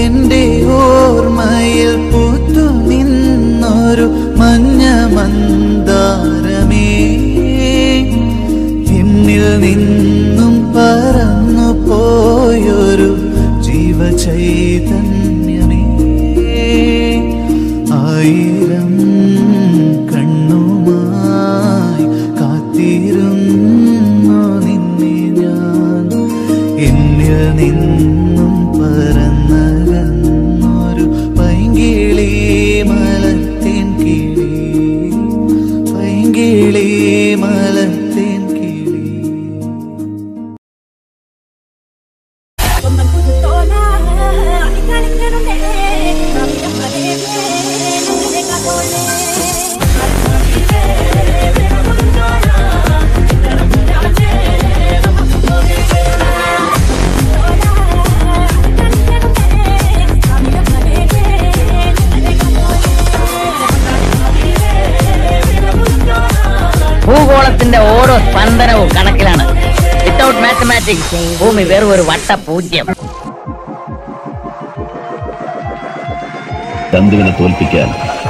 എന്റെ ഓർമ്മയിൽ പൂത്തു നിന്നൊരു മഞ്ഞ മന്ദാരമേ എന്നിൽ നിന്നും പറന്നു പോയൊരു ജീവചൈതന്യമേ ആയിരം കണ്ണുമായി കാത്തിരുന്നു നിന്നെ ഞാൻ എന്നിൽ നിന്നും പറന്നകന്നൊരു പൈങ്കിളി മലത്തേൻ കിളി പൈങ്കിളി മലത്തേൻ കിളി ഭൂഗോളത്തിന്റെ ഓരോ സ്പന്ദനവും കണക്കിലാണ് വിത്തൗട്ട് മാത്തമാറ്റിക്സ് ഭൂമി വെറും ഒരു വട്ട പൂജ്യം ചന്തുവിനെ തോൽപ്പിക്കാൻ